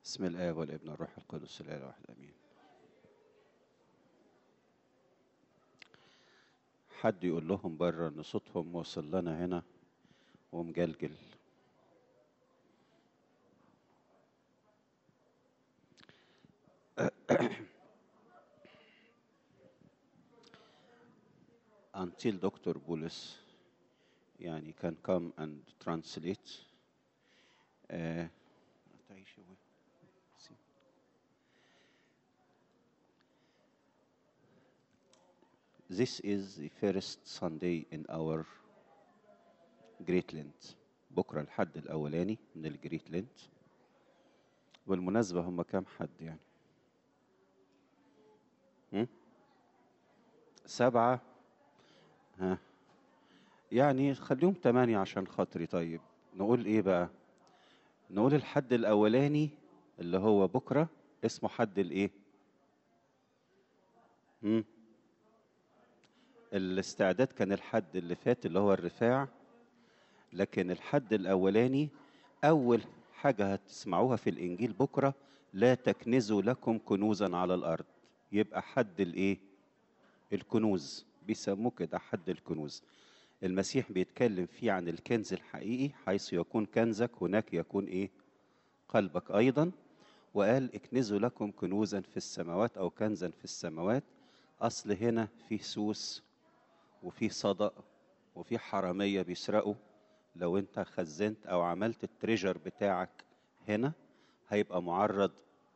بسم الآب والابن والروح القدس الإله الواحد آمين حد يقول لهم بره إن صوتهم وصل لنا هنا ومجلجل until Dr. Bullis يعني can come and translate uh, تعيش هو. See. This is the first Sunday in our Great Lent بكرة الحد الأولاني من الجريت لينت بالمناسبة هم كام حد يعني هم؟ سبعة ها يعني خليهم تمانية عشان خاطري طيب نقول ايه بقى نقول الحد الاولاني اللي هو بكرة اسمه حد الايه هم؟ الاستعداد كان الحد اللي فات اللي هو الرفاع لكن الحد الاولاني اول حاجة هتسمعوها في الانجيل بكرة لا تكنزوا لكم كنوزا على الارض يبقى حد الايه الكنوز بيسموه كده حد الكنوز المسيح بيتكلم فيه عن الكنز الحقيقي حيث يكون كنزك هناك يكون ايه قلبك ايضا وقال اكنزوا لكم كنوزا في السماوات او كنزا في السماوات اصل هنا فيه سوس وفيه صدق وفيه حراميه بيسرقوا لو انت خزنت او عملت التريجر بتاعك هنا هيبقى معرض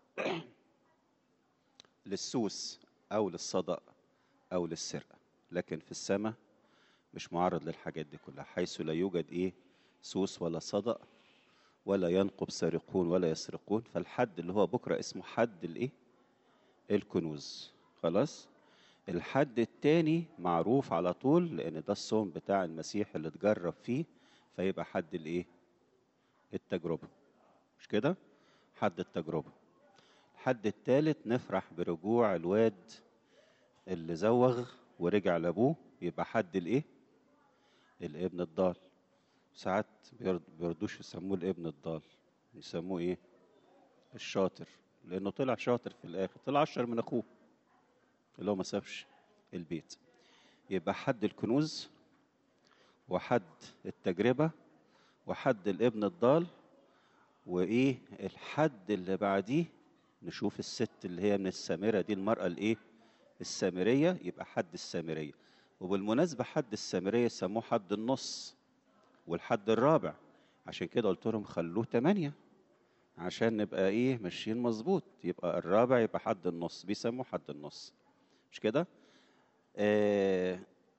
للسوس او للصدق او للسرقه لكن في السماء مش معرض للحاجات دي كلها حيث لا يوجد ايه سوس ولا صدق ولا ينقب سارقون ولا يسرقون فالحد اللي هو بكره اسمه حد الايه الكنوز خلاص الحد التاني معروف على طول لان ده الصوم بتاع المسيح اللي اتجرب فيه فيبقى حد الايه التجربه مش كده حد التجربه الحد التالت نفرح برجوع الواد اللي زوغ ورجع لابوه يبقى حد الايه الابن الضال ساعات بيردوش يسموه الابن الضال يسموه ايه الشاطر لانه طلع شاطر في الاخر طلع اشطر من اخوه اللي هو ما سابش البيت يبقى حد الكنوز وحد التجربة وحد الابن الضال وايه الحد اللي بعديه نشوف الست اللي هي من السامرة دي المرأة الايه السامرية يبقى حد السامرية وبالمناسبة حد السامرية سموه حد النص والحد الرابع عشان كده قلت لهم خلوه تمانية عشان نبقى ايه ماشيين مظبوط يبقى الرابع يبقى حد النص بيسموه حد النص مش كده آه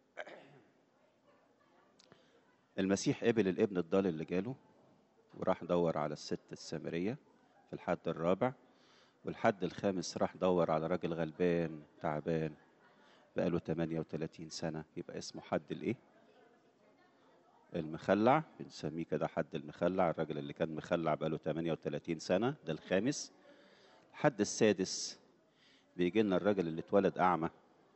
المسيح قبل الابن الضال اللي جاله وراح دور على الست السامرية في الحد الرابع والحد الخامس راح دور على راجل غلبان تعبان بقاله 38 سنة يبقى اسمه حد الايه؟ المخلع بنسميه كده حد المخلع الراجل اللي كان مخلع بقاله 38 سنة ده الخامس الحد السادس بيجي لنا الراجل اللي اتولد أعمى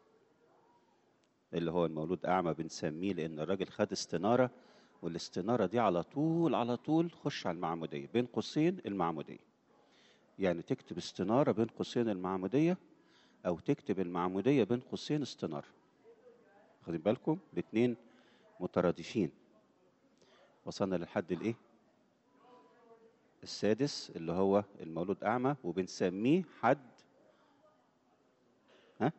اللي هو المولود أعمى بنسميه لأن الراجل خد استنارة والاستنارة دي على طول على طول خش على المعمودية بين قوسين المعمودية يعني تكتب استنارة بين قوسين المعمودية أو تكتب المعمودية بين قوسين استنارة واخدين بالكم الاتنين مترادفين وصلنا للحد الايه السادس اللي هو المولود أعمى وبنسميه حد ها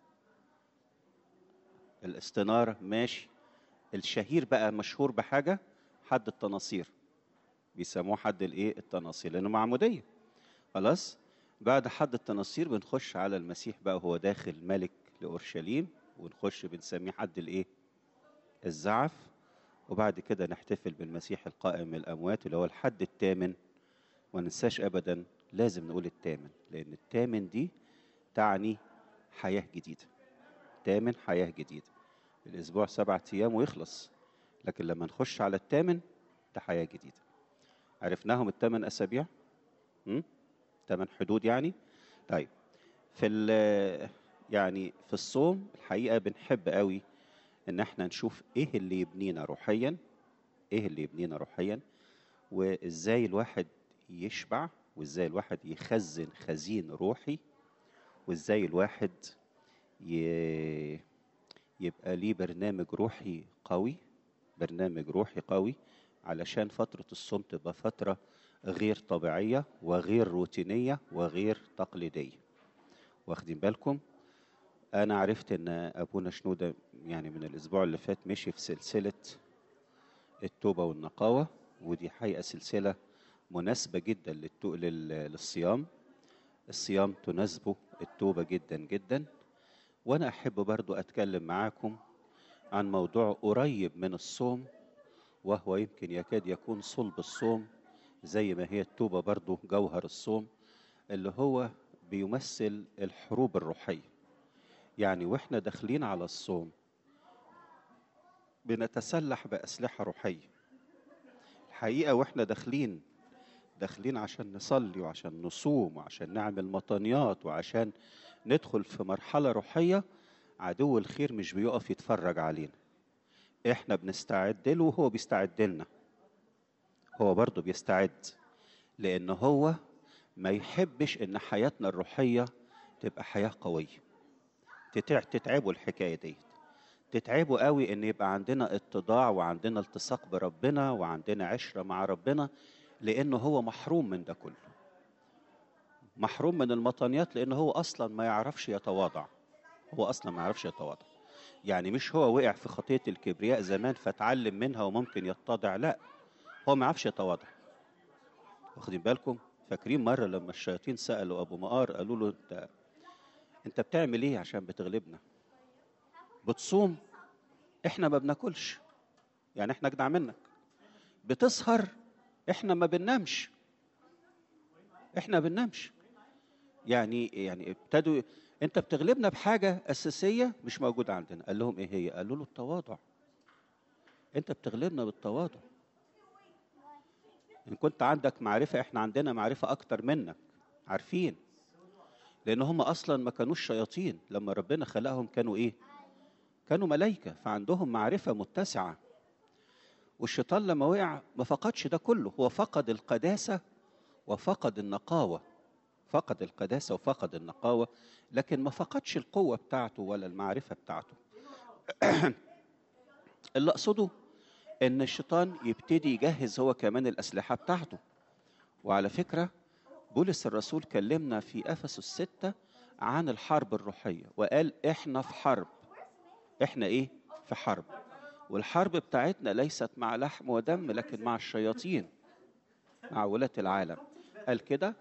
الاستنارة ماشي الشهير بقى مشهور بحاجة حد التناصير بيسموه حد الايه التناصير لأنه معمودية خلاص بعد حد التناصير بنخش على المسيح بقى وهو داخل ملك لأورشليم ونخش بنسميه حد الايه الزعف وبعد كده نحتفل بالمسيح القائم من الأموات اللي هو الحد الثامن وما ننساش أبدا لازم نقول الثامن لأن الثامن دي تعني حياة جديدة تامن حياة جديدة الأسبوع سبعة أيام ويخلص لكن لما نخش على الثامن ده حياة جديدة عرفناهم الثمان أسابيع ثمان حدود يعني طيب في يعني في الصوم الحقيقة بنحب قوي إن احنا نشوف إيه اللي يبنينا روحيا إيه اللي يبنينا روحيا وإزاي الواحد يشبع وازاي الواحد يخزن خزين روحي وازاي الواحد ي... يبقى ليه برنامج روحي قوي برنامج روحي قوي علشان فترة الصوم تبقى فترة غير طبيعية وغير روتينية وغير تقليدية واخدين بالكم أنا عرفت إن أبونا شنودة يعني من الأسبوع اللي فات مشي في سلسلة التوبة والنقاوة ودي حقيقة سلسلة مناسبة جدا للتو... لل... للصيام الصيام تناسبه التوبة جدا جدا وأنا أحب برضو أتكلم معاكم عن موضوع قريب من الصوم وهو يمكن يكاد يكون صلب الصوم زي ما هي التوبة برضو جوهر الصوم اللي هو بيمثل الحروب الروحية يعني واحنا داخلين على الصوم بنتسلح بأسلحة روحية الحقيقة واحنا داخلين داخلين عشان نصلي وعشان نصوم وعشان نعمل مطانيات وعشان ندخل في مرحلة روحية عدو الخير مش بيقف يتفرج علينا احنا بنستعد له وهو بيستعد لنا هو برضه بيستعد لان هو ما يحبش ان حياتنا الروحية تبقى حياة قوية تتع... تتعبوا الحكاية دي تتعبوا قوي ان يبقى عندنا اتضاع وعندنا التصاق بربنا وعندنا عشرة مع ربنا لانه هو محروم من ده كله محروم من المطانيات لانه هو اصلا ما يعرفش يتواضع هو اصلا ما يعرفش يتواضع يعني مش هو وقع في خطيه الكبرياء زمان فتعلم منها وممكن يتضع لا هو ما يعرفش يتواضع واخدين بالكم فاكرين مره لما الشياطين سالوا ابو مقار قالوا له انت انت بتعمل ايه عشان بتغلبنا بتصوم احنا ما بناكلش يعني احنا اجدع منك بتسهر احنا ما بننامش احنا ما بننامش يعني يعني ابتدوا انت بتغلبنا بحاجه اساسيه مش موجوده عندنا قال لهم ايه هي قالوا له التواضع انت بتغلبنا بالتواضع ان كنت عندك معرفه احنا عندنا معرفه اكتر منك عارفين لان هم اصلا ما كانوش شياطين لما ربنا خلقهم كانوا ايه كانوا ملائكه فعندهم معرفه متسعه والشيطان لما وقع ما فقدش ده كله هو فقد القداسه وفقد النقاوه فقد القداسه وفقد النقاوه لكن ما فقدش القوه بتاعته ولا المعرفه بتاعته اللي اقصده ان الشيطان يبتدي يجهز هو كمان الاسلحه بتاعته وعلى فكره بولس الرسول كلمنا في افسس الستة عن الحرب الروحيه وقال احنا في حرب احنا ايه في حرب والحرب بتاعتنا ليست مع لحم ودم لكن مع الشياطين مع ولاة العالم قال كده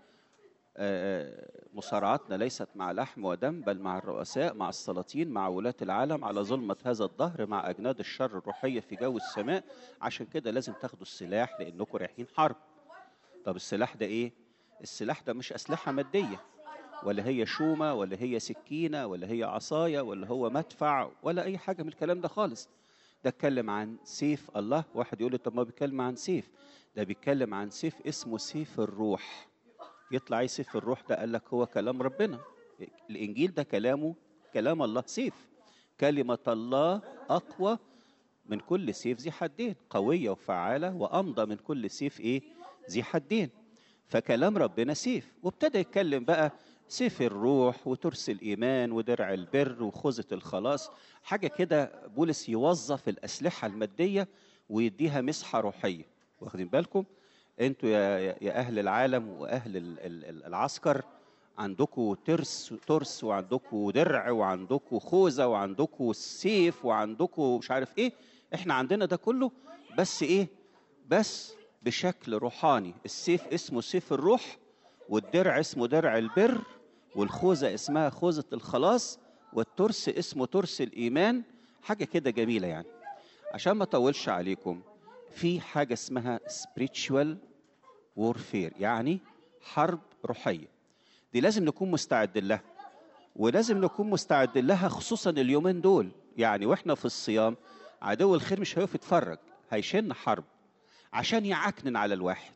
مصارعتنا ليست مع لحم ودم بل مع الرؤساء مع السلاطين مع ولاة العالم على ظلمة هذا الظهر مع أجناد الشر الروحية في جو السماء عشان كده لازم تاخدوا السلاح لأنكم رايحين حرب طب السلاح ده إيه؟ السلاح ده مش أسلحة مادية ولا هي شومة ولا هي سكينة ولا هي عصاية ولا هو مدفع ولا أي حاجة من الكلام ده خالص ده اتكلم عن سيف الله واحد يقول لي طب ما بيتكلم عن سيف ده بيتكلم عن سيف اسمه سيف الروح يطلع ايه سيف الروح ده قال لك هو كلام ربنا الانجيل ده كلامه كلام الله سيف كلمه الله اقوى من كل سيف ذي حدين قويه وفعاله وامضى من كل سيف ايه ذي حدين فكلام ربنا سيف وابتدى يتكلم بقى سيف الروح وترس الايمان ودرع البر وخوذه الخلاص حاجه كده بولس يوظف الاسلحه الماديه ويديها مسحه روحيه واخدين بالكم انتوا يا, يا اهل العالم واهل العسكر عندكم ترس ترس وعندكم درع وعندكم خوذه وعندكم سيف وعندكم مش عارف ايه احنا عندنا ده كله بس ايه بس بشكل روحاني السيف اسمه سيف الروح والدرع اسمه درع البر والخوذه اسمها خوذه الخلاص والترس اسمه ترس الايمان حاجه كده جميله يعني عشان ما اطولش عليكم في حاجه اسمها spiritual warfare يعني حرب روحيه دي لازم نكون مستعدين لها ولازم نكون مستعدين لها خصوصا اليومين دول يعني واحنا في الصيام عدو الخير مش هيقف يتفرج هيشن حرب عشان يعكنن على الواحد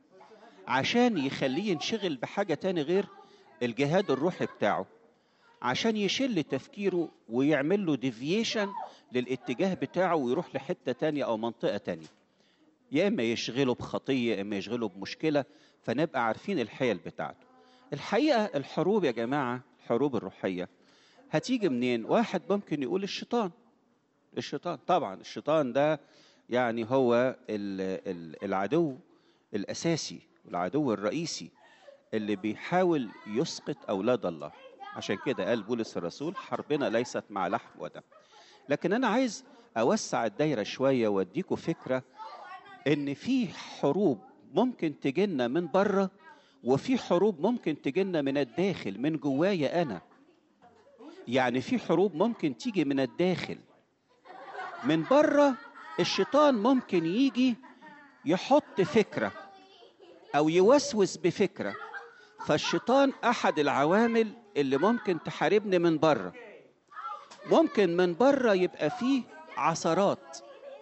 عشان يخليه ينشغل بحاجه تاني غير الجهاد الروحي بتاعه عشان يشل تفكيره ويعمل له ديفيشن للاتجاه بتاعه ويروح لحته تانية او منطقه تانية يا اما يشغله بخطيه يا اما يشغله بمشكله فنبقى عارفين الحيل بتاعته الحقيقه الحروب يا جماعه الحروب الروحيه هتيجي منين واحد ممكن يقول الشيطان الشيطان طبعا الشيطان ده يعني هو ال- ال- العدو الاساسي العدو الرئيسي اللي بيحاول يسقط اولاد الله عشان كده قال بولس الرسول حربنا ليست مع لحم ودم لكن انا عايز اوسع الدايره شويه واديكم فكره ان في حروب ممكن تجينا من بره وفي حروب ممكن تجينا من الداخل من جوايا انا يعني في حروب ممكن تيجي من الداخل من بره الشيطان ممكن يجي يحط فكره او يوسوس بفكره فالشيطان احد العوامل اللي ممكن تحاربني من بره ممكن من بره يبقى فيه عثرات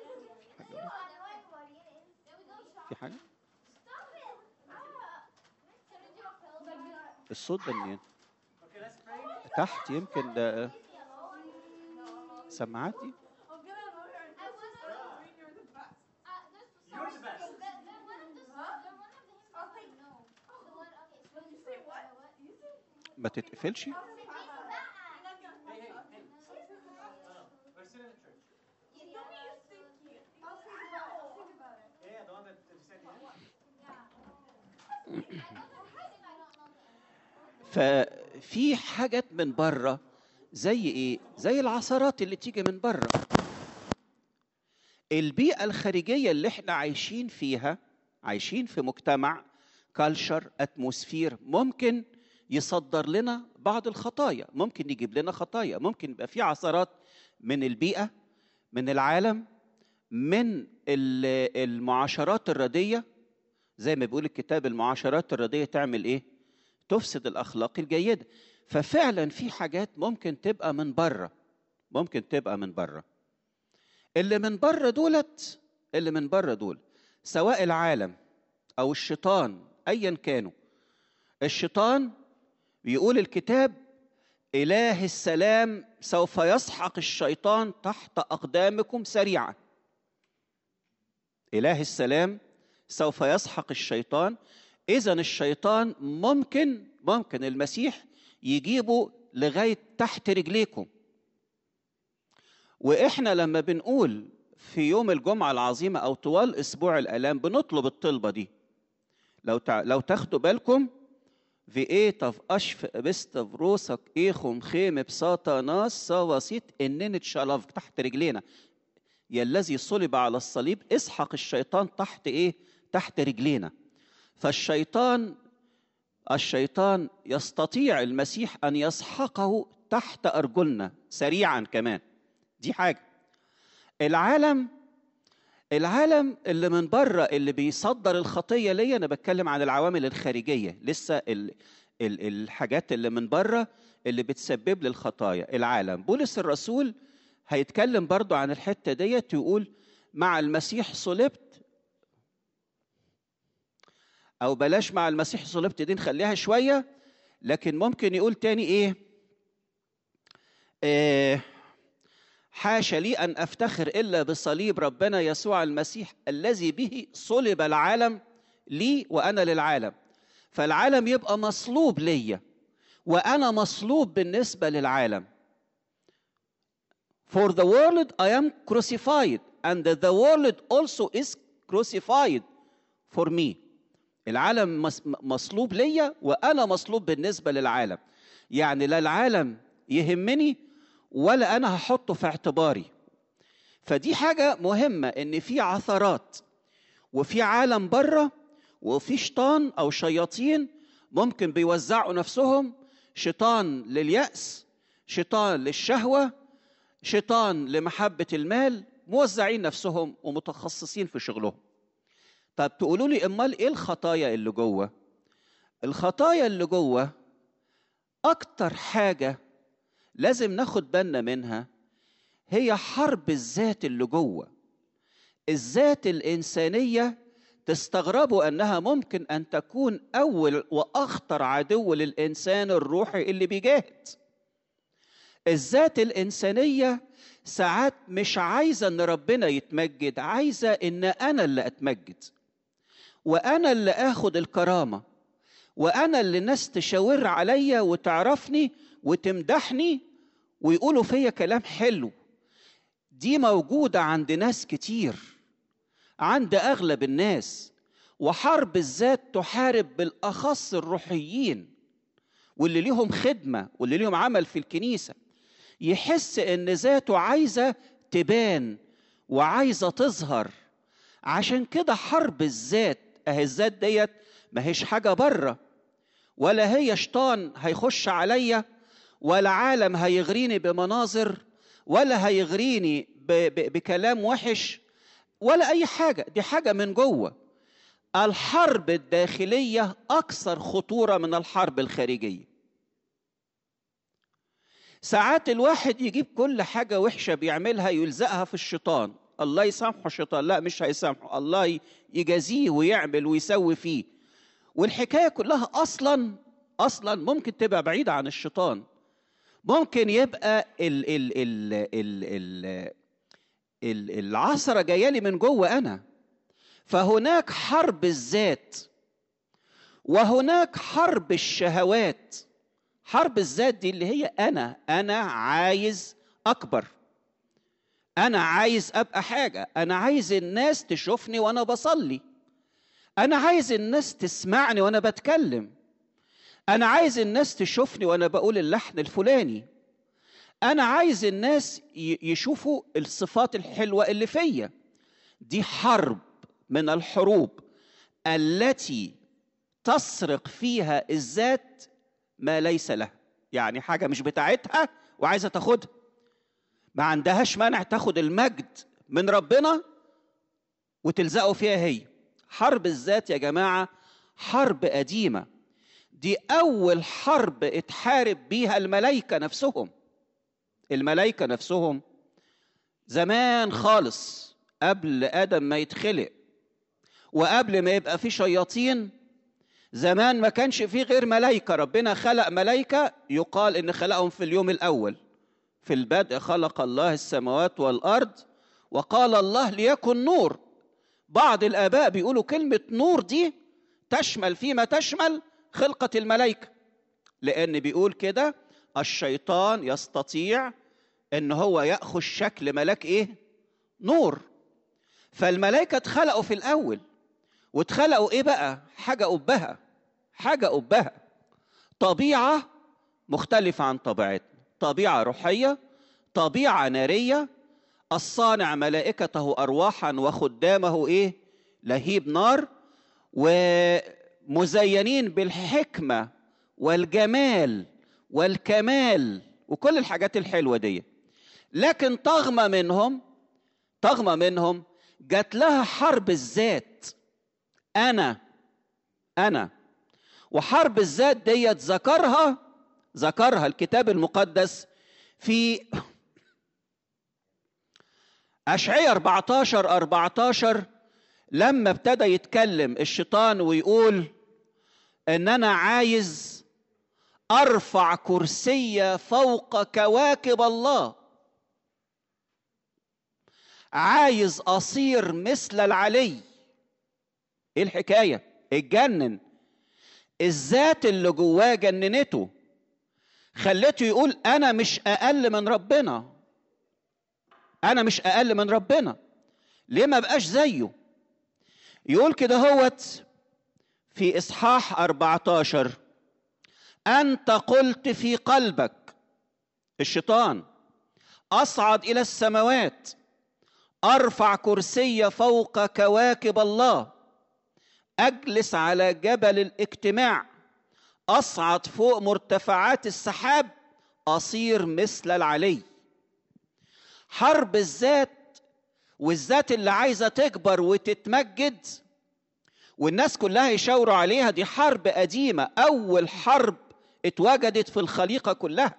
في حاجه الصوت ده منين تحت يمكن ده سماعاتي ما تتقفلش ففي حاجات من بره زي ايه زي العثرات اللي تيجي من بره البيئه الخارجيه اللي احنا عايشين فيها عايشين في مجتمع كالشر اتموسفير ممكن يصدر لنا بعض الخطايا ممكن يجيب لنا خطايا ممكن يبقى في عثرات من البيئه من العالم من ال- المعاشرات الرديه زي ما بيقول الكتاب المعاشرات الرديه تعمل ايه تفسد الاخلاق الجيده ففعلا في حاجات ممكن تبقى من بره ممكن تبقى من بره اللي من بره دولت اللي من بره دول سواء العالم او الشيطان ايا كانوا الشيطان بيقول الكتاب اله السلام سوف يسحق الشيطان تحت اقدامكم سريعا اله السلام سوف يسحق الشيطان اذا الشيطان ممكن ممكن المسيح يجيبه لغايه تحت رجليكم واحنا لما بنقول في يوم الجمعه العظيمه او طوال اسبوع الالام بنطلب الطلبه دي لو تع... لو تاخدوا بالكم في ايه طف اشف بستف روسك ايخم خيم بساطة ناس وسيط انن تشالف تحت رجلينا يا الذي صلب على الصليب اسحق الشيطان تحت ايه تحت رجلينا فالشيطان الشيطان يستطيع المسيح ان يسحقه تحت ارجلنا سريعا كمان دي حاجه العالم العالم اللي من بره اللي بيصدر الخطيه ليا انا بتكلم عن العوامل الخارجيه لسه ال ال الحاجات اللي من بره اللي بتسبب لي الخطايا العالم بولس الرسول هيتكلم برضو عن الحته ديت يقول مع المسيح صلبت او بلاش مع المسيح صلبت دي نخليها شويه لكن ممكن يقول تاني ايه آه حاشا لي ان افتخر الا بصليب ربنا يسوع المسيح الذي به صلب العالم لي وانا للعالم فالعالم يبقى مصلوب ليا وانا مصلوب بالنسبه للعالم For the world I am crucified and the world also is crucified for me العالم مص- مصلوب ليا وانا مصلوب بالنسبه للعالم يعني لا العالم يهمني ولا انا هحطه في اعتباري فدي حاجه مهمه ان في عثرات وفي عالم بره وفي شيطان او شياطين ممكن بيوزعوا نفسهم شيطان للياس شيطان للشهوه شيطان لمحبه المال موزعين نفسهم ومتخصصين في شغلهم طب تقولوا لي امال ايه الخطايا اللي جوه الخطايا اللي جوه اكتر حاجه لازم ناخد بالنا منها هي حرب الذات اللي جوه الذات الانسانيه تستغربوا انها ممكن ان تكون اول واخطر عدو للانسان الروحي اللي بيجاهد الذات الإنسانية ساعات مش عايزة إن ربنا يتمجد عايزة إن أنا اللي أتمجد وأنا اللي آخد الكرامة وأنا اللي الناس تشاور عليا وتعرفني وتمدحني ويقولوا فيا كلام حلو دي موجودة عند ناس كتير عند أغلب الناس وحرب الذات تحارب بالأخص الروحيين واللي ليهم خدمة واللي ليهم عمل في الكنيسة يحس إن ذاته عايزة تبان وعايزة تظهر عشان كده حرب الذات أهي الذات ديت ما هيش حاجة بره ولا هي شيطان هيخش عليا ولا عالم هيغريني بمناظر ولا هيغريني ب ب بكلام وحش ولا أي حاجة دي حاجة من جوه الحرب الداخلية أكثر خطورة من الحرب الخارجية ساعات الواحد يجيب كل حاجة وحشة بيعملها يلزقها في الشيطان الله يسامحه الشيطان لا مش هيسامحه الله يجازيه ويعمل ويسوي فيه والحكاية كلها أصلا أصلا ممكن تبقى بعيدة عن الشيطان ممكن يبقى ال ال ال ال ال ال العصرة جاية لي من جوه أنا فهناك حرب الذات وهناك حرب الشهوات حرب الذات دي اللي هي انا انا عايز اكبر انا عايز ابقى حاجه انا عايز الناس تشوفني وانا بصلي انا عايز الناس تسمعني وانا بتكلم انا عايز الناس تشوفني وانا بقول اللحن الفلاني انا عايز الناس يشوفوا الصفات الحلوه اللي فيا دي حرب من الحروب التي تسرق فيها الذات ما ليس لها يعني حاجة مش بتاعتها وعايزة تاخدها ما عندهاش مانع تاخد المجد من ربنا وتلزقه فيها هي حرب الذات يا جماعة حرب قديمة دي أول حرب اتحارب بيها الملائكة نفسهم الملائكة نفسهم زمان خالص قبل آدم ما يتخلق وقبل ما يبقى في شياطين زمان ما كانش فيه غير ملائكة ربنا خلق ملائكة يقال إن خلقهم في اليوم الأول في البدء خلق الله السماوات والأرض وقال الله ليكن نور بعض الآباء بيقولوا كلمة نور دي تشمل فيما تشمل خلقة الملائكة لأن بيقول كده الشيطان يستطيع إن هو يأخذ شكل ملاك إيه؟ نور فالملائكة اتخلقوا في الأول واتخلقوا إيه بقى؟ حاجة أبها حاجة أبها طبيعة مختلفة عن طبيعتنا طبيعة روحية طبيعة نارية الصانع ملائكته أرواحا وخدامه إيه لهيب نار ومزينين بالحكمة والجمال والكمال وكل الحاجات الحلوة دي لكن طغمة منهم طغمة منهم جات لها حرب الذات أنا أنا وحرب الذات ديت ذكرها ذكرها الكتاب المقدس في أشعية 14 14 لما ابتدى يتكلم الشيطان ويقول ان انا عايز ارفع كرسي فوق كواكب الله عايز اصير مثل العلي ايه الحكايه اتجنن الذات اللي جواه جننته خلته يقول انا مش اقل من ربنا انا مش اقل من ربنا ليه ما بقاش زيه يقول كده هوت في اصحاح 14 انت قلت في قلبك الشيطان اصعد الى السماوات ارفع كرسي فوق كواكب الله اجلس على جبل الاجتماع اصعد فوق مرتفعات السحاب اصير مثل العلي حرب الذات والذات اللي عايزه تكبر وتتمجد والناس كلها يشاوروا عليها دي حرب قديمه اول حرب اتوجدت في الخليقه كلها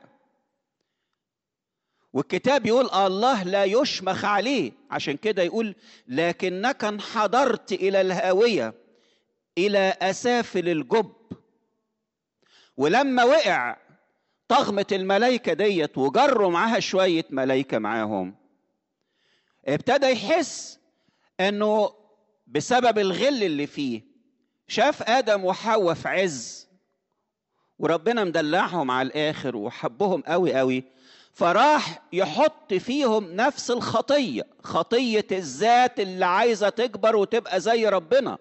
والكتاب يقول الله لا يشمخ عليه عشان كده يقول لكنك انحدرت الى الهاويه الى اسافل الجب ولما وقع طغمة الملائكة ديت وجروا معاها شوية ملائكة معاهم ابتدى يحس انه بسبب الغل اللي فيه شاف ادم وحواء في عز وربنا مدلعهم على الاخر وحبهم قوي قوي فراح يحط فيهم نفس الخطيه خطيه الذات اللي عايزه تكبر وتبقى زي ربنا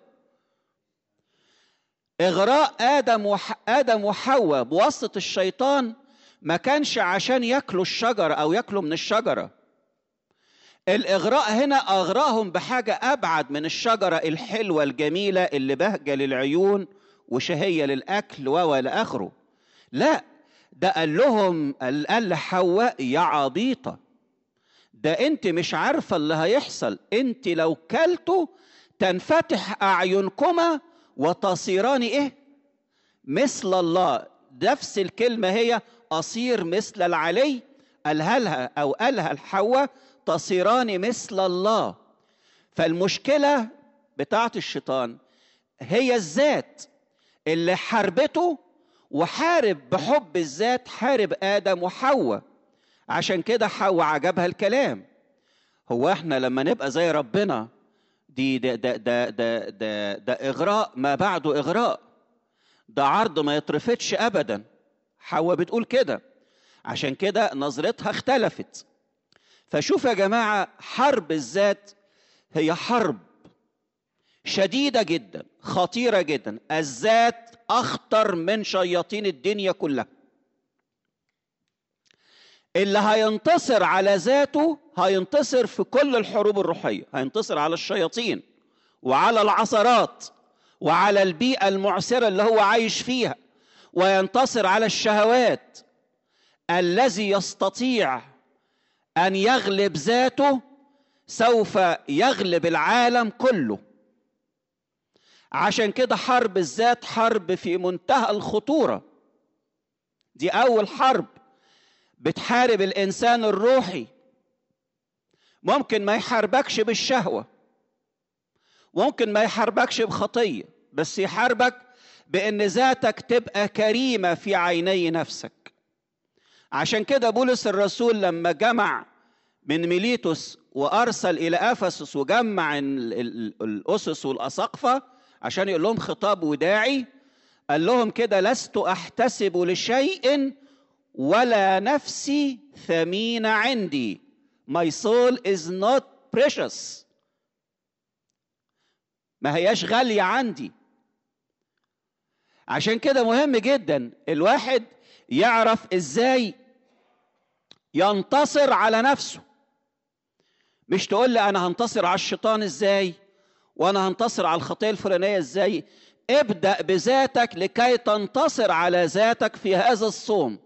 اغراء ادم وح... ادم وحواء بواسطه الشيطان ما كانش عشان ياكلوا الشجره او ياكلوا من الشجره الاغراء هنا اغراهم بحاجه ابعد من الشجره الحلوه الجميله اللي بهجه للعيون وشهيه للاكل والى اخره لا ده قال لهم قال لحواء يا عبيطه ده انت مش عارفه اللي هيحصل انت لو كلتوا تنفتح اعينكما وتصيران ايه مثل الله نفس الكلمه هي اصير مثل العلي قالها لها او قالها الحواء تصيران مثل الله فالمشكله بتاعت الشيطان هي الذات اللي حاربته وحارب بحب الذات حارب ادم وحواء عشان كده حواء عجبها الكلام هو احنا لما نبقى زي ربنا دي ده ده ده ده ده, ده اغراء ما بعده اغراء ده عرض ما يترفضش ابدا حواء بتقول كده عشان كده نظرتها اختلفت فشوف يا جماعه حرب الذات هي حرب شديده جدا خطيره جدا الذات اخطر من شياطين الدنيا كلها اللي هينتصر على ذاته هينتصر في كل الحروب الروحيه هينتصر على الشياطين وعلى العثرات وعلى البيئه المعسره اللي هو عايش فيها وينتصر على الشهوات الذي يستطيع ان يغلب ذاته سوف يغلب العالم كله عشان كده حرب الذات حرب في منتهى الخطوره دي اول حرب بتحارب الانسان الروحي ممكن ما يحاربكش بالشهوه ممكن ما يحاربكش بخطيه بس يحاربك بان ذاتك تبقى كريمه في عيني نفسك عشان كده بولس الرسول لما جمع من ميليتوس وارسل الى افسس وجمع الاسس والاساقفه عشان يقول لهم خطاب وداعي قال لهم كده لست احتسب لشيء ولا نفسي ثمينه عندي my soul is not precious ما هياش غاليه عندي عشان كده مهم جدا الواحد يعرف ازاي ينتصر على نفسه مش تقول لي انا هنتصر على الشيطان ازاي وانا هنتصر على الخطيه الفلانيه ازاي ابدا بذاتك لكي تنتصر على ذاتك في هذا الصوم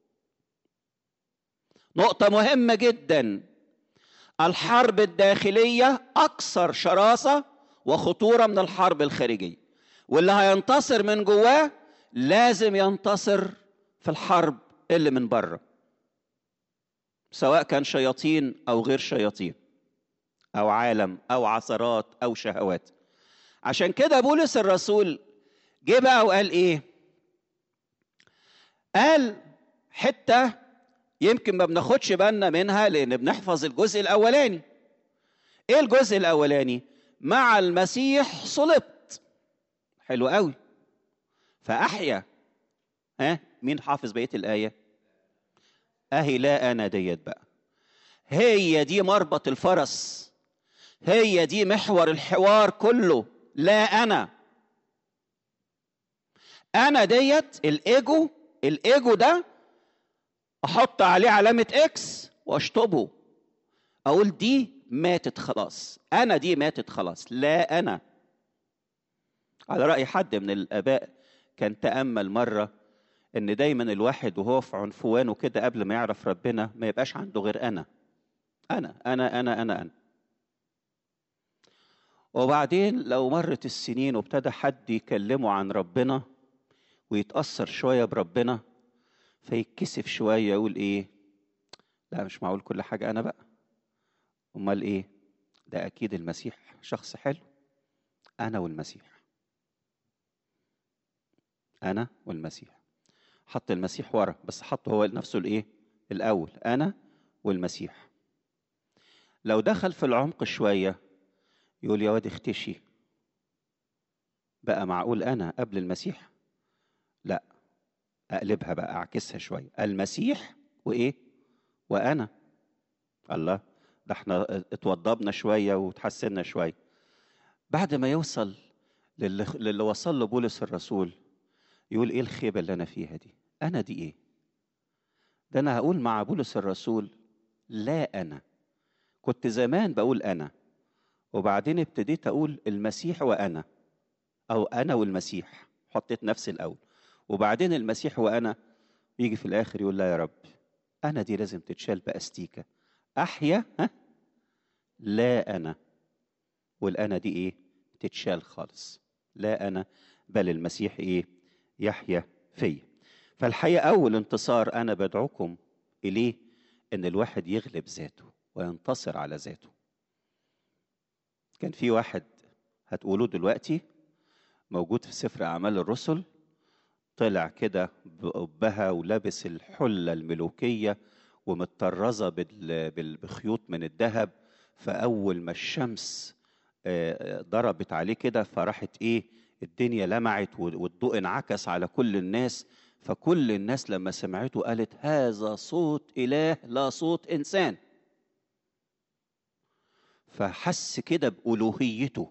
نقطه مهمه جدا الحرب الداخليه اكثر شراسه وخطوره من الحرب الخارجيه واللي هينتصر من جواه لازم ينتصر في الحرب اللي من بره سواء كان شياطين او غير شياطين او عالم او عثرات او شهوات عشان كده بولس الرسول جه بقى وقال ايه قال حته يمكن ما بناخدش بالنا منها لان بنحفظ الجزء الاولاني ايه الجزء الاولاني مع المسيح صلبت حلو قوي فاحيا ها مين حافظ بقيه الايه اهي لا انا ديت بقى هي دي مربط الفرس هي دي محور الحوار كله لا انا انا ديت الايجو الايجو ده احط عليه علامه اكس واشطبه اقول دي ماتت خلاص انا دي ماتت خلاص لا انا على راي حد من الاباء كان تامل مره ان دايما الواحد وهو في عنفوانه كده قبل ما يعرف ربنا ما يبقاش عنده غير انا انا انا انا انا انا وبعدين لو مرت السنين وابتدى حد يكلمه عن ربنا ويتأثر شوية بربنا فيتكسف شوية يقول إيه لا مش معقول كل حاجة أنا بقى أمال إيه ده أكيد المسيح شخص حلو أنا والمسيح أنا والمسيح حط المسيح ورا بس حطه هو نفسه الايه الاول انا والمسيح لو دخل في العمق شويه يقول يا واد اختشي بقى معقول انا قبل المسيح لا اقلبها بقى اعكسها شويه المسيح وايه وانا الله ده احنا اتوضبنا شويه وتحسنا شويه بعد ما يوصل للي, للي وصل له بولس الرسول يقول ايه الخيبه اللي انا فيها دي انا دي ايه ده انا هقول مع بولس الرسول لا انا كنت زمان بقول انا وبعدين ابتديت اقول المسيح وانا او انا والمسيح حطيت نفسي الاول وبعدين المسيح وانا يجي في الاخر يقول لا يا رب انا دي لازم تتشال باستيكه احيا ها لا انا والانا دي ايه تتشال خالص لا انا بل المسيح ايه يحيا فيا فالحقيقه اول انتصار انا بدعوكم اليه ان الواحد يغلب ذاته وينتصر على ذاته كان في واحد هتقولوه دلوقتي موجود في سفر اعمال الرسل طلع كده بقبها ولابس الحله الملوكيه ومتطرزه بخيوط من الذهب فاول ما الشمس ضربت عليه كده فراحت ايه الدنيا لمعت والضوء انعكس على كل الناس فكل الناس لما سمعته قالت هذا صوت اله لا صوت انسان فحس كده بالوهيته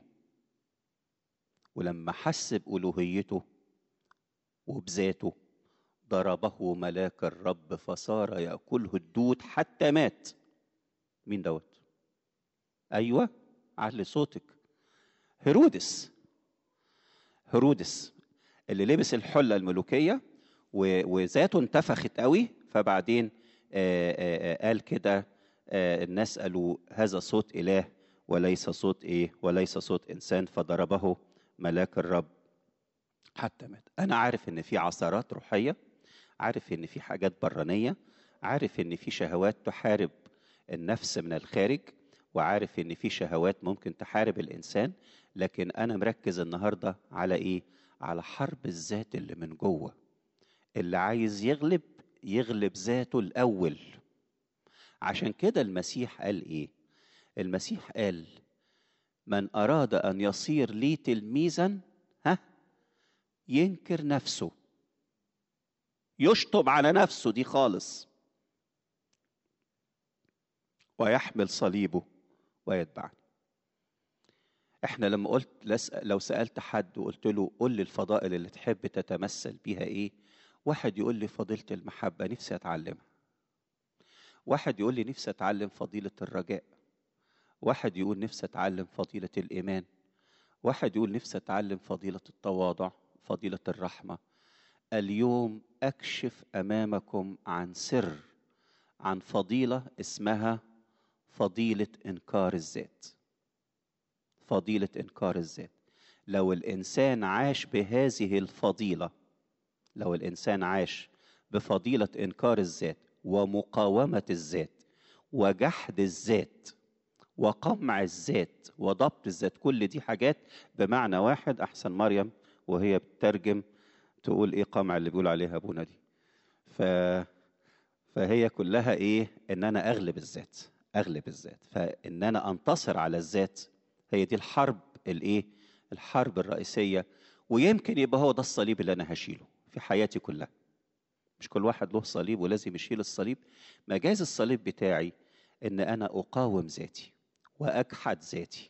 ولما حس بالوهيته وبذاته ضربه ملاك الرب فصار ياكله الدود حتى مات مين دوت ايوه علي صوتك هيرودس هيرودس اللي لبس الحله الملوكيه وذاته انتفخت قوي فبعدين آآ آآ قال كده الناس قالوا هذا صوت اله وليس صوت ايه وليس صوت انسان فضربه ملاك الرب حتى مات انا عارف ان في عثرات روحيه عارف ان في حاجات برانيه عارف ان في شهوات تحارب النفس من الخارج وعارف ان في شهوات ممكن تحارب الانسان لكن انا مركز النهارده على ايه على حرب الذات اللي من جوه اللي عايز يغلب يغلب ذاته الاول عشان كده المسيح قال ايه المسيح قال من اراد ان يصير لي تلميذا ها ينكر نفسه يشطب على نفسه دي خالص ويحمل صليبه ويتبعني احنا لما قلت لو سالت حد وقلت له قول لي الفضائل اللي تحب تتمثل بيها ايه واحد يقول لي فضيله المحبه نفسي اتعلمها واحد يقول لي نفسي اتعلم فضيله الرجاء واحد يقول نفسي اتعلم فضيله الايمان واحد يقول نفسي اتعلم فضيله التواضع فضيله الرحمه اليوم اكشف امامكم عن سر عن فضيله اسمها فضيله انكار الذات فضيله انكار الذات لو الانسان عاش بهذه الفضيله لو الانسان عاش بفضيله انكار الذات ومقاومه الذات وجحد الذات وقمع الذات وضبط الذات كل دي حاجات بمعنى واحد احسن مريم وهي بتترجم تقول ايه قمع اللي بيقول عليها ابونا دي ف فهي كلها ايه ان انا اغلب الذات اغلب الذات فان انا انتصر على الذات هي دي الحرب الايه الحرب الرئيسيه ويمكن يبقى هو ده الصليب اللي انا هشيله في حياتي كلها مش كل واحد له صليب ولازم يشيل الصليب مجاز الصليب بتاعي ان انا اقاوم ذاتي واجحد ذاتي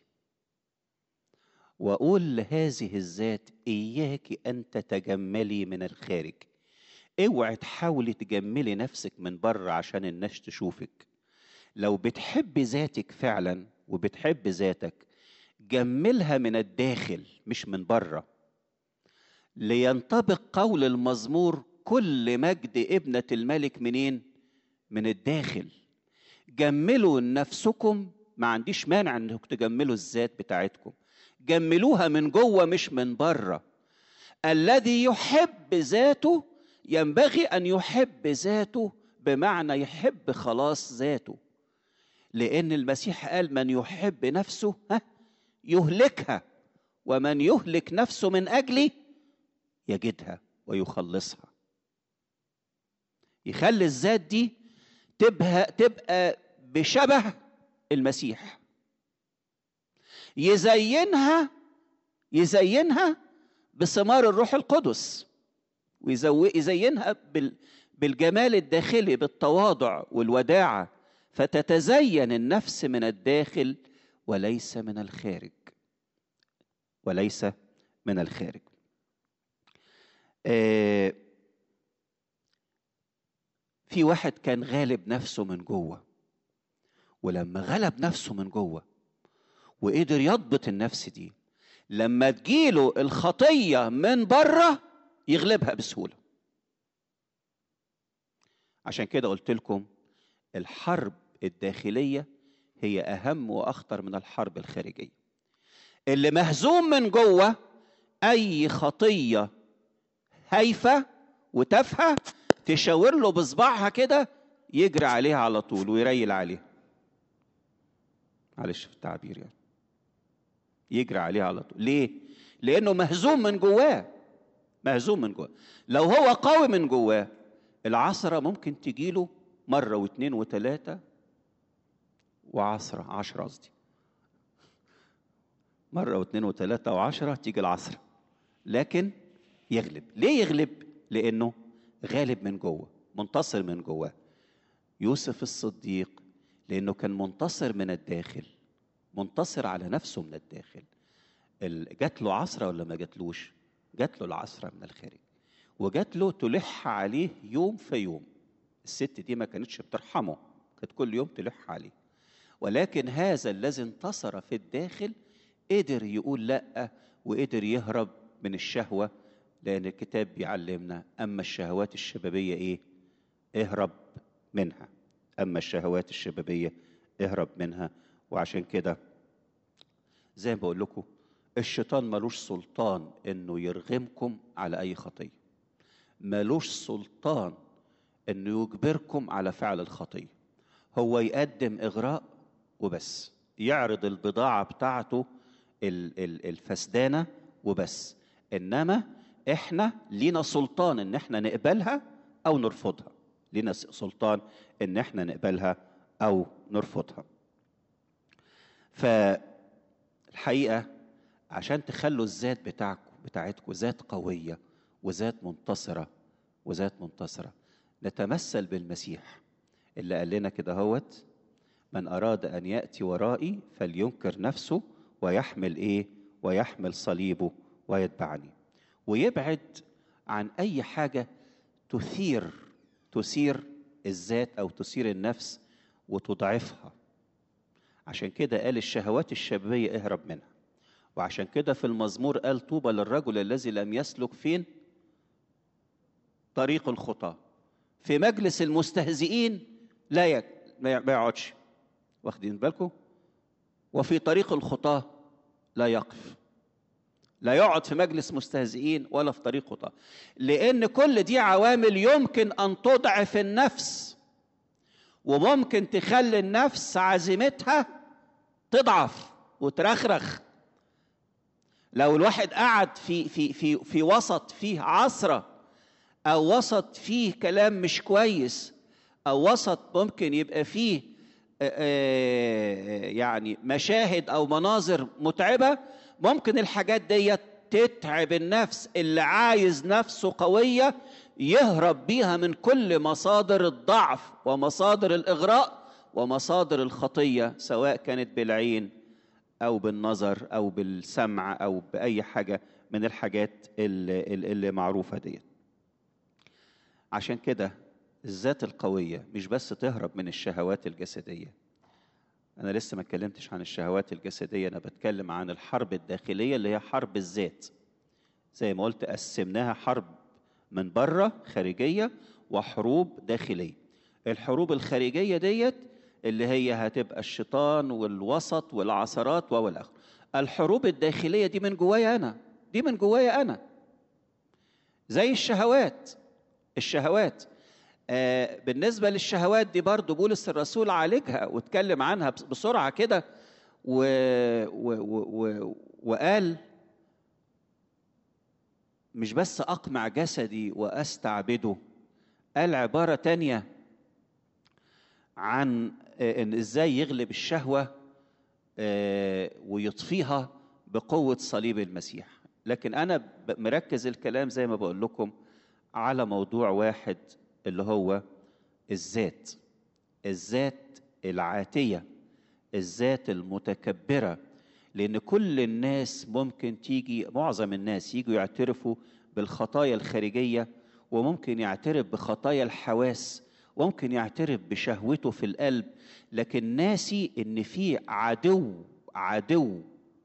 واقول لهذه الذات اياك ان تتجملي من الخارج اوعي تحاولي تجملي نفسك من بره عشان الناس تشوفك لو بتحب ذاتك فعلا وبتحب ذاتك جملها من الداخل مش من بره لينطبق قول المزمور كل مجد ابنة الملك منين؟ من الداخل جملوا نفسكم ما عنديش مانع انكم تجملوا الذات بتاعتكم جملوها من جوه مش من بره الذي يحب ذاته ينبغي ان يحب ذاته بمعنى يحب خلاص ذاته لان المسيح قال من يحب نفسه ها يهلكها ومن يهلك نفسه من اجلي يجدها ويخلصها يخلي الذات دي تبقى تبقى بشبه المسيح يزينها يزينها بثمار الروح القدس ويزينها بالجمال الداخلي بالتواضع والوداعه فتتزين النفس من الداخل وليس من الخارج وليس من الخارج آه في واحد كان غالب نفسه من جوه ولما غلب نفسه من جوه وقدر يضبط النفس دي لما تجيله الخطيه من بره يغلبها بسهوله عشان كده قلت لكم الحرب الداخليه هي اهم واخطر من الحرب الخارجيه اللي مهزوم من جوه اي خطيه هايفه وتافهه تشاور له بصباعها كده يجري عليها على طول ويريل عليها معلش في التعبير يعني يجري عليها على طول ليه لانه مهزوم من جواه مهزوم من جواه لو هو قوي من جواه العصرة ممكن تجيله مرة واثنين وثلاثة وعصرة عشرة قصدي مرة واثنين وثلاثة وعشرة تيجي العصرة لكن يغلب ليه يغلب لأنه غالب من جوه منتصر من جواه يوسف الصديق لأنه كان منتصر من الداخل منتصر على نفسه من الداخل جات له عصرة ولا ما جاتلوش جات له العصرة من الخارج وجات له تلح عليه يوم في يوم الست دي ما كانتش بترحمه كانت كل يوم تلح عليه ولكن هذا الذي انتصر في الداخل قدر يقول لا وقدر يهرب من الشهوة لأن الكتاب بيعلمنا أما الشهوات الشبابية إيه؟ اهرب منها أما الشهوات الشبابية اهرب منها وعشان كده زي ما بقول لكم الشيطان ملوش سلطان انه يرغمكم على اي خطيه ملوش سلطان انه يجبركم على فعل الخطيه هو يقدم اغراء وبس يعرض البضاعه بتاعته الفسدانه وبس انما احنا لينا سلطان ان احنا نقبلها او نرفضها لينا سلطان ان احنا نقبلها او نرفضها فالحقيقه عشان تخلوا الذات بتاعكم بتاعتكم ذات قويه وذات منتصره وذات منتصره نتمثل بالمسيح اللي قال لنا كده هوت من اراد ان ياتي ورائي فلينكر نفسه ويحمل ايه ويحمل صليبه ويتبعني ويبعد عن اي حاجه تثير تثير الذات او تثير النفس وتضعفها عشان كده قال الشهوات الشبابيه اهرب منها وعشان كده في المزمور قال طوبى للرجل الذي لم يسلك فين طريق الخطى في مجلس المستهزئين لا يك... ما يقعدش واخدين بالكم وفي طريق الخطاة لا يقف لا يقعد في مجلس مستهزئين ولا في طريق خطاة لأن كل دي عوامل يمكن أن تضعف النفس وممكن تخلي النفس عزيمتها تضعف وترخرخ لو الواحد قعد في في في في وسط فيه عصره او وسط فيه كلام مش كويس او وسط ممكن يبقى فيه يعني مشاهد او مناظر متعبه ممكن الحاجات دي تتعب النفس اللي عايز نفسه قويه يهرب بيها من كل مصادر الضعف ومصادر الاغراء ومصادر الخطيه سواء كانت بالعين او بالنظر او بالسمع او باي حاجه من الحاجات اللي, اللي معروفه ديت عشان كده الذات القويه مش بس تهرب من الشهوات الجسديه انا لسه ما اتكلمتش عن الشهوات الجسديه انا بتكلم عن الحرب الداخليه اللي هي حرب الذات زي ما قلت قسمناها حرب من بره خارجيه وحروب داخليه الحروب الخارجيه ديت اللي هي هتبقى الشيطان والوسط والعثرات والآخر الحروب الداخلية دي من جوايا أنا دي من جوايا أنا زي الشهوات الشهوات آه بالنسبة للشهوات دي برضو بولس الرسول عالجها واتكلم عنها بسرعة كده و... و... و... و... وقال مش بس أقمع جسدي وأستعبده قال عبارة تانية عن آه، إن إزاي يغلب الشهوة آه، ويطفيها بقوة صليب المسيح لكن أنا ب- مركز الكلام زي ما بقول لكم على موضوع واحد اللي هو الذات الذات العاتية الذات المتكبرة لأن كل الناس ممكن تيجي معظم الناس يجوا يعترفوا بالخطايا الخارجية وممكن يعترف بخطايا الحواس وممكن يعترف بشهوته في القلب لكن ناسي إن في عدو عدو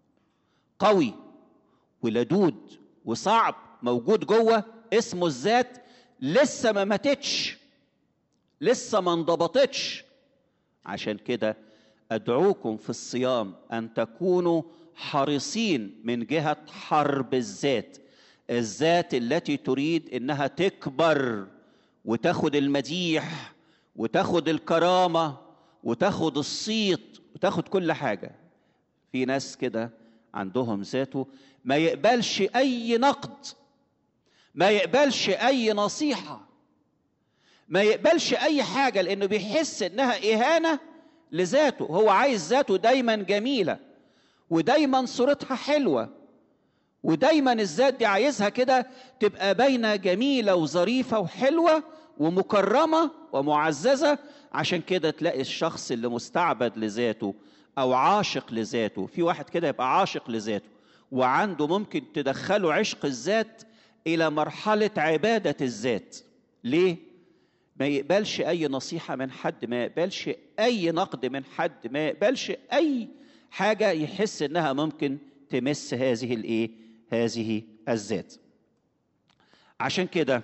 قوي ولدود وصعب موجود جوه اسمه الذات لسه ما ماتتش لسه ما انضبطتش عشان كده ادعوكم في الصيام ان تكونوا حريصين من جهه حرب الذات الذات التي تريد انها تكبر وتاخد المديح وتاخد الكرامه وتاخد الصيت وتاخد كل حاجه في ناس كده عندهم ذاته ما يقبلش اي نقد ما يقبلش اي نصيحه ما يقبلش اي حاجه لانه بيحس انها اهانه لذاته هو عايز ذاته دايما جميله ودايما صورتها حلوه ودايما الذات دي عايزها كده تبقى باينه جميله وظريفه وحلوه ومكرمه ومعززه عشان كده تلاقي الشخص اللي مستعبد لذاته او عاشق لذاته في واحد كده يبقى عاشق لذاته وعنده ممكن تدخله عشق الذات الى مرحله عباده الذات ليه ما يقبلش اي نصيحه من حد ما يقبلش اي نقد من حد ما يقبلش اي حاجه يحس انها ممكن تمس هذه الايه هذه الذات عشان كده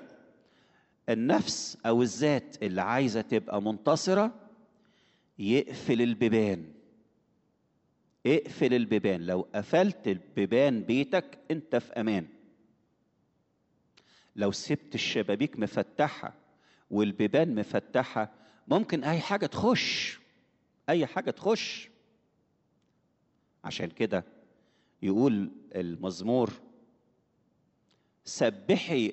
النفس او الذات اللي عايزه تبقى منتصره يقفل البيبان اقفل البيبان لو قفلت البيبان بيتك انت في امان لو سبت الشبابيك مفتحه والبيبان مفتحه ممكن اي حاجه تخش اي حاجه تخش عشان كده يقول المزمور سبحي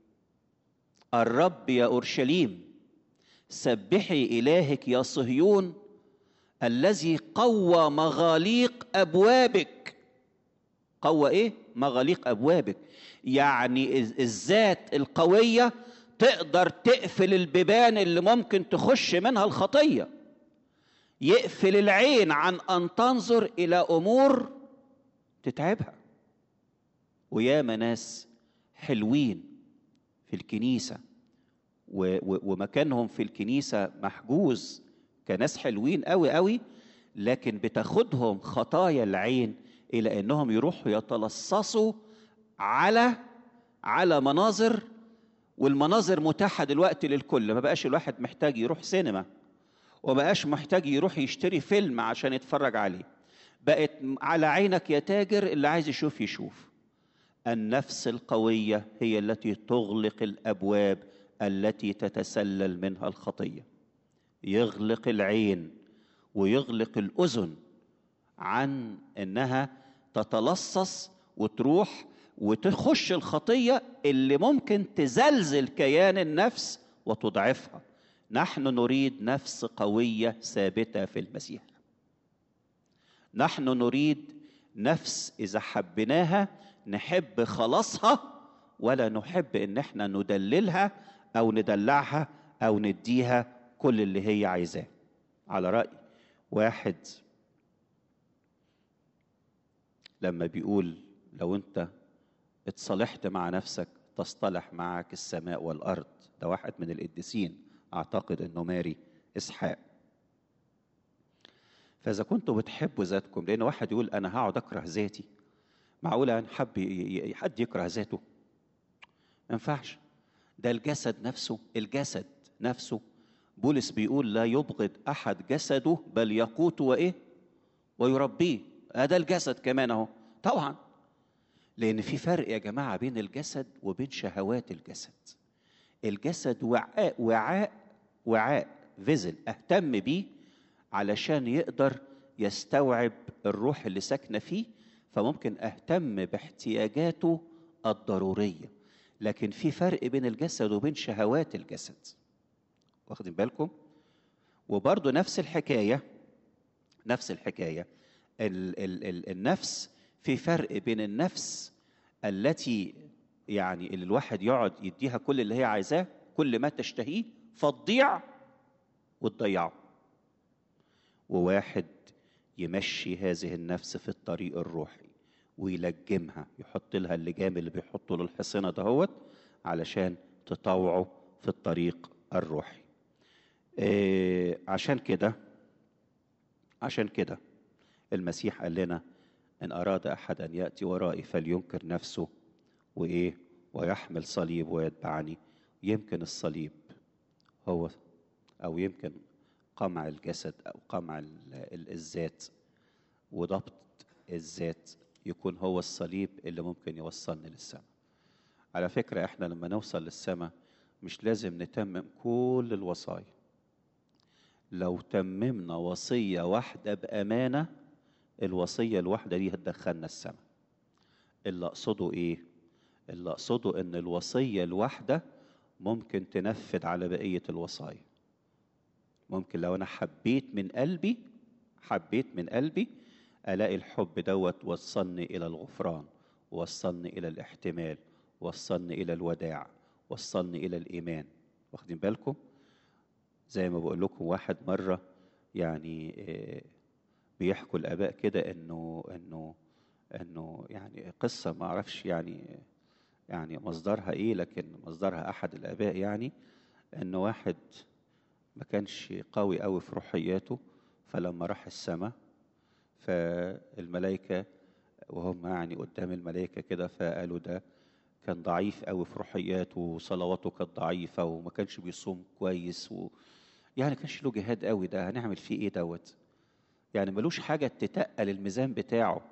الرب يا اورشليم سبحي الهك يا صهيون الذي قوى مغاليق ابوابك قوى ايه مغاليق ابوابك يعني الذات القويه تقدر تقفل البيبان اللي ممكن تخش منها الخطيه يقفل العين عن ان تنظر الى امور تتعبها وياما ناس حلوين في الكنيسه و- و- ومكانهم في الكنيسه محجوز كناس حلوين قوي قوي لكن بتاخدهم خطايا العين الى انهم يروحوا يتلصصوا على على مناظر والمناظر متاحه دلوقتي للكل ما بقاش الواحد محتاج يروح سينما وما بقاش محتاج يروح يشتري فيلم عشان يتفرج عليه بقت على عينك يا تاجر اللي عايز يشوف يشوف النفس القويه هي التي تغلق الابواب التي تتسلل منها الخطيه يغلق العين ويغلق الاذن عن انها تتلصص وتروح وتخش الخطيه اللي ممكن تزلزل كيان النفس وتضعفها نحن نريد نفس قويه ثابته في المسيح نحن نريد نفس اذا حبيناها نحب خلاصها ولا نحب ان احنا ندللها او ندلعها او نديها كل اللي هي عايزاه على راي واحد لما بيقول لو انت اتصالحت مع نفسك تصطلح معك السماء والارض ده واحد من القديسين اعتقد انه ماري اسحاق فاذا كنتوا بتحبوا ذاتكم لان واحد يقول انا هقعد اكره ذاتي معقوله ان حب ي- ي- حد يكره ذاته ما ينفعش ده الجسد نفسه الجسد نفسه بولس بيقول لا يبغض احد جسده بل يقوته وايه ويربيه هذا الجسد كمان اهو طبعا لان في فرق يا جماعه بين الجسد وبين شهوات الجسد الجسد وعاء وعاء وعاء فيزل اهتم بيه علشان يقدر يستوعب الروح اللي ساكنه فيه فممكن اهتم باحتياجاته الضروريه لكن في فرق بين الجسد وبين شهوات الجسد واخدين بالكم وبرضه نفس الحكايه نفس الحكايه ال ال ال النفس في فرق بين النفس التي يعني اللي الواحد يقعد يديها كل اللي هي عايزاه كل ما تشتهيه فتضيع وتضيعه وواحد يمشي هذه النفس في الطريق الروحي ويلجمها يحط لها اللجام اللي بيحطه للحصنه دهوت علشان تطوعه في الطريق الروحي إيه عشان كده عشان كده المسيح قال لنا ان اراد احد ان ياتي ورائي فلينكر نفسه وايه ويحمل صليب ويتبعني يمكن الصليب هو او يمكن قمع الجسد او قمع ال- ال- الذات وضبط الذات يكون هو الصليب اللي ممكن يوصلني للسماء على فكرة احنا لما نوصل للسماء مش لازم نتمم كل الوصايا لو تممنا وصية واحدة بأمانة الوصية الواحدة دي هتدخلنا السماء اللي أقصده إيه؟ اللي أقصده إن الوصية الواحدة ممكن تنفذ على بقية الوصايا ممكن لو أنا حبيت من قلبي حبيت من قلبي ألاقي الحب دوت وصلني إلى الغفران وصلني إلى الاحتمال وصلني إلى الوداع وصلني إلى الإيمان واخدين بالكم؟ زي ما بقول لكم واحد مرة يعني آه، بيحكوا الآباء كده إنه إنه إنه يعني قصة ما أعرفش يعني يعني مصدرها إيه لكن مصدرها أحد الآباء يعني إنه واحد ما كانش قوي قوي في روحياته فلما راح السماء فالملائكة وهم يعني قدام الملائكة كده فقالوا ده كان ضعيف قوي في روحياته وصلواته كانت ضعيفة وما كانش بيصوم كويس و يعني كانش له جهاد قوي ده هنعمل فيه ايه دوت يعني ملوش حاجة تتقل الميزان بتاعه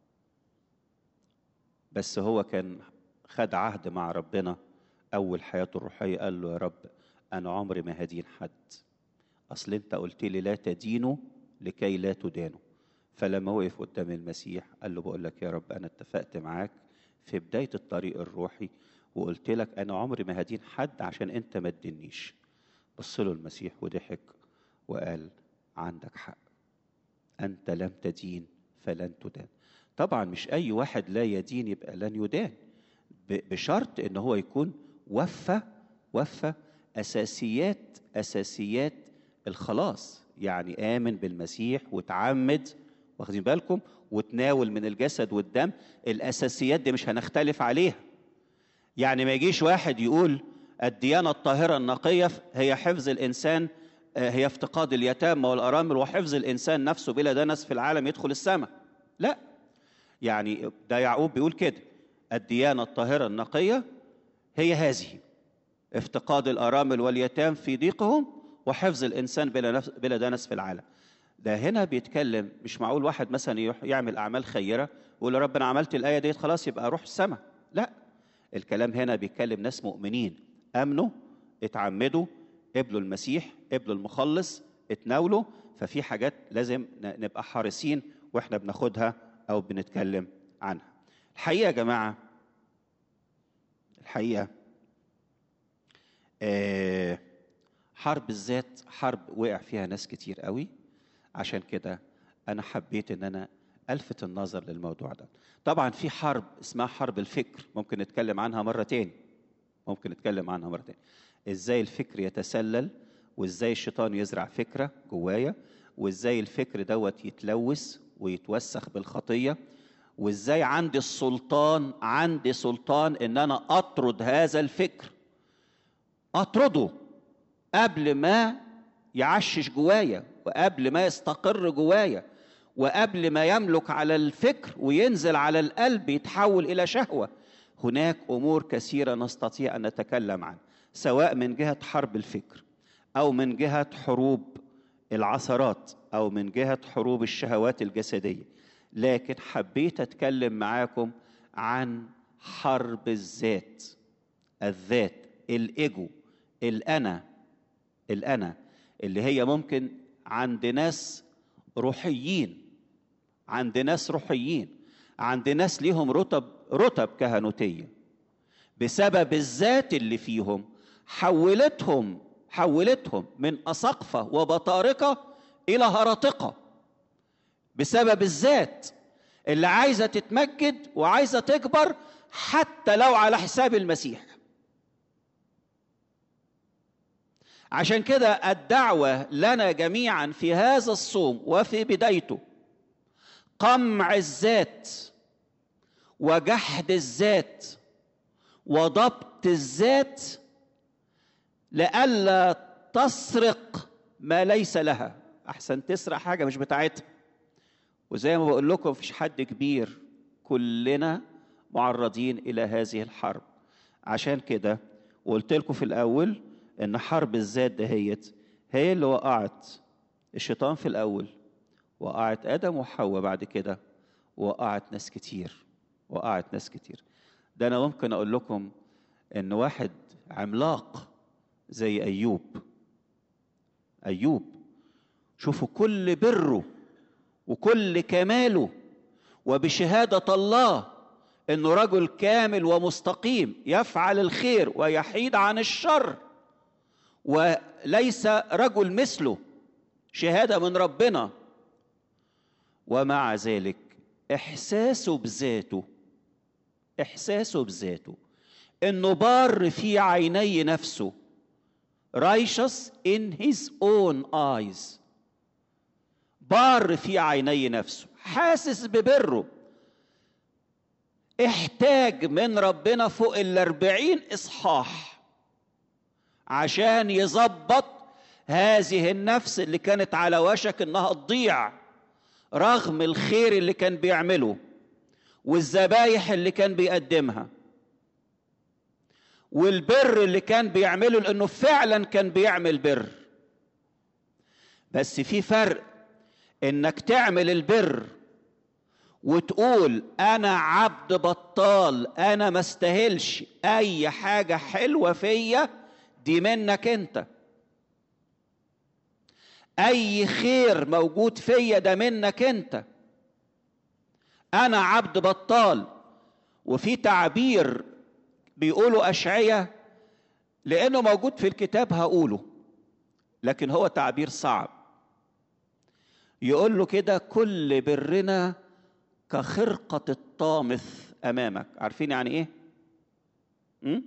بس هو كان خد عهد مع ربنا أول حياته الروحية قال له يا رب أنا عمري ما هدين حد أصل أنت قلت لي لا تدينوا لكي لا تدانوا فلما وقف قدام المسيح قال له بقول لك يا رب أنا اتفقت معاك في بداية الطريق الروحي وقلت لك أنا عمري ما هدين حد عشان أنت ما تدينيش بص له المسيح وضحك وقال عندك حق أنت لم تدين فلن تدان طبعا مش أي واحد لا يدين يبقى لن يدان ب- بشرط ان هو يكون وفى وفى اساسيات اساسيات الخلاص يعني امن بالمسيح وتعمد واخدين بالكم وتناول من الجسد والدم الاساسيات دي مش هنختلف عليها يعني ما يجيش واحد يقول الديانه الطاهره النقيه هي حفظ الانسان آه، هي افتقاد اليتامى والارامل وحفظ الانسان نفسه بلا دنس في العالم يدخل السماء لا يعني ده يعقوب بيقول كده الديانة الطاهرة النقية هي هذه افتقاد الأرامل واليتام في ضيقهم وحفظ الإنسان بلا, نفس بلا دنس في العالم ده هنا بيتكلم مش معقول واحد مثلا يروح يعمل أعمال خيرة ويقول يا رب أنا عملت الآية ديت خلاص يبقى أروح السماء لا الكلام هنا بيتكلم ناس مؤمنين أمنوا اتعمدوا قبلوا المسيح قبلوا المخلص اتناولوا ففي حاجات لازم ن- نبقى حريصين واحنا بناخدها او بنتكلم عنها الحقيقه يا جماعه الحقيقه آه، حرب الذات حرب وقع فيها ناس كتير قوي عشان كده انا حبيت ان انا الفت النظر للموضوع ده طبعا في حرب اسمها حرب الفكر ممكن نتكلم عنها مره تاني ممكن نتكلم عنها مره تاني ازاي الفكر يتسلل وازاي الشيطان يزرع فكره جوايا وازاي الفكر دوت يتلوث ويتوسخ بالخطيه وازاي عندي السلطان عندي سلطان ان انا اطرد هذا الفكر اطرده قبل ما يعشش جوايا وقبل ما يستقر جوايا وقبل ما يملك على الفكر وينزل على القلب يتحول الى شهوه هناك امور كثيره نستطيع ان نتكلم عنها سواء من جهه حرب الفكر او من جهه حروب العثرات او من جهه حروب الشهوات الجسديه لكن حبيت اتكلم معاكم عن حرب الذات الذات الايجو الانا الانا اللي هي ممكن عند ناس روحيين عند ناس روحيين عند ناس ليهم رتب رتب كهنوتيه بسبب الذات اللي فيهم حولتهم حولتهم من أساقفة وبطارقة إلى هرطقة بسبب الذات اللي عايزة تتمجد وعايزة تكبر حتى لو على حساب المسيح عشان كده الدعوة لنا جميعا في هذا الصوم وفي بدايته قمع الذات وجحد الذات وضبط الذات لئلا تسرق ما ليس لها احسن تسرق حاجه مش بتاعتها وزي ما بقول لكم مفيش حد كبير كلنا معرضين الى هذه الحرب عشان كده وقلت لكم في الاول ان حرب الذات دهيت هي اللي وقعت الشيطان في الاول وقعت ادم وحواء بعد كده وقعت ناس كتير وقعت ناس كتير ده انا ممكن اقول لكم ان واحد عملاق زي ايوب ايوب شوفوا كل بره وكل كماله وبشهاده الله انه رجل كامل ومستقيم يفعل الخير ويحيد عن الشر وليس رجل مثله شهاده من ربنا ومع ذلك احساسه بذاته احساسه بذاته انه بار في عيني نفسه righteous in his own eyes بار في عيني نفسه حاسس ببره احتاج من ربنا فوق الأربعين إصحاح عشان يظبط هذه النفس اللي كانت على وشك إنها تضيع رغم الخير اللي كان بيعمله والذبايح اللي كان بيقدمها والبر اللي كان بيعمله لانه فعلا كان بيعمل بر بس في فرق انك تعمل البر وتقول انا عبد بطال انا ما استاهلش اي حاجه حلوه فيا دي منك انت اي خير موجود فيا ده منك انت انا عبد بطال وفي تعبير بيقولوا أشعية لأنه موجود في الكتاب هقوله لكن هو تعبير صعب يقول له كده كل برنا كخرقة الطامث أمامك عارفين يعني إيه؟ م?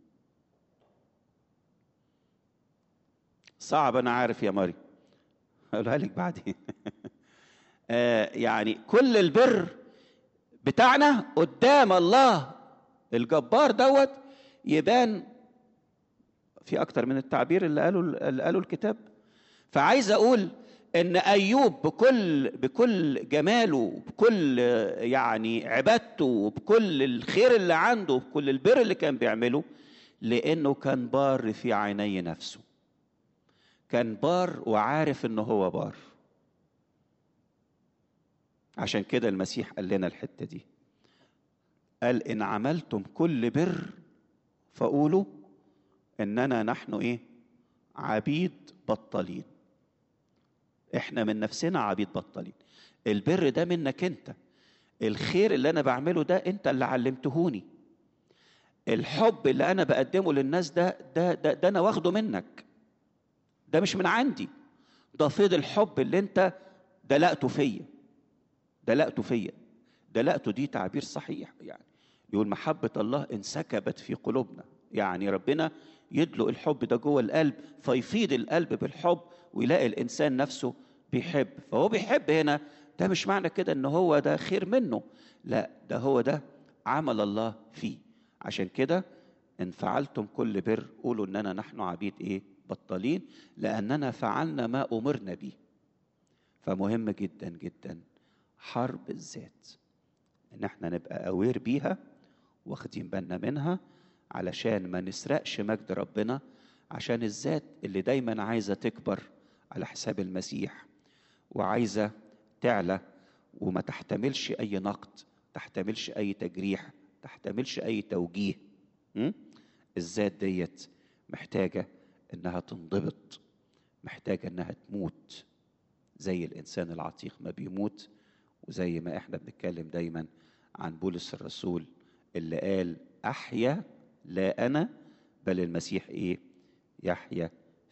صعب أنا عارف يا ماري هقولها لك بعدين آه يعني كل البر بتاعنا قدام الله الجبار دوت يبان في اكتر من التعبير اللي قاله اللي قاله الكتاب فعايز اقول ان ايوب بكل بكل جماله بكل يعني عبادته وبكل الخير اللي عنده بكل البر اللي كان بيعمله لانه كان بار في عيني نفسه كان بار وعارف انه هو بار عشان كده المسيح قال لنا الحته دي قال ان عملتم كل بر فقولوا اننا نحن ايه عبيد بطالين احنا من نفسنا عبيد بطالين البر ده منك انت الخير اللي انا بعمله ده انت اللي علمتهوني الحب اللي انا بقدمه للناس ده ده ده, ده انا واخده منك ده مش من عندي ده فيض الحب اللي انت دلقته فيا دلقته فيا دلقته دي تعبير صحيح يعني يقول محبة الله انسكبت في قلوبنا يعني ربنا يدلق الحب ده جوه القلب فيفيض القلب بالحب ويلاقي الإنسان نفسه بيحب فهو بيحب هنا ده مش معنى كده ان هو ده خير منه لا ده هو ده عمل الله فيه عشان كده ان فعلتم كل بر قولوا اننا نحن عبيد ايه بطالين لاننا فعلنا ما امرنا به فمهم جدا جدا حرب الذات ان احنا نبقى اوير بيها واخدين بالنا منها علشان ما نسرقش مجد ربنا عشان الذات اللي دايما عايزه تكبر على حساب المسيح وعايزه تعلى وما تحتملش اي نقد تحتملش اي تجريح تحتملش اي توجيه م? الذات ديت محتاجه انها تنضبط محتاجه انها تموت زي الانسان العتيق ما بيموت وزي ما احنا بنتكلم دايما عن بولس الرسول اللي قال احيا لا انا بل المسيح ايه يحيا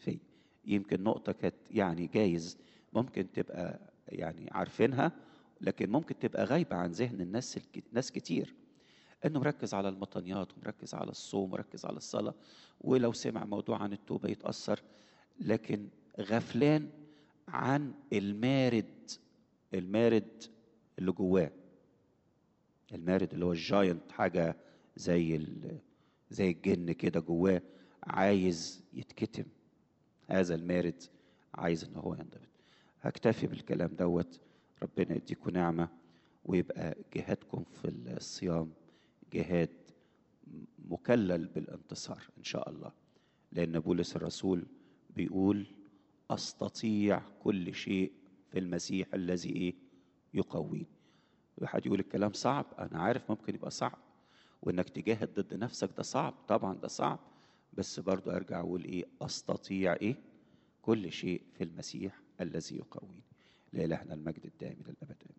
في يمكن نقطة كانت يعني جايز ممكن تبقى يعني عارفينها لكن ممكن تبقى غايبة عن ذهن الناس الك... ناس كتير انه مركز على المطنيات ومركز على الصوم ومركز على الصلاة ولو سمع موضوع عن التوبة يتأثر لكن غفلان عن المارد المارد اللي جواه المارد اللي هو الجاينت حاجة زي ال... زي الجن كده جواه عايز يتكتم هذا المارد عايز ان هو ينضبط هكتفي بالكلام دوت ربنا يديكم نعمة ويبقى جهادكم في الصيام جهاد مكلل بالانتصار ان شاء الله لان بولس الرسول بيقول استطيع كل شيء في المسيح الذي ايه يقويني واحد يقول الكلام صعب انا عارف ممكن يبقى صعب وانك تجاهد ضد نفسك ده صعب طبعا ده صعب بس برضو ارجع اقول ايه استطيع ايه كل شيء في المسيح الذي يقويني لإلهنا المجد الدائم الى الابد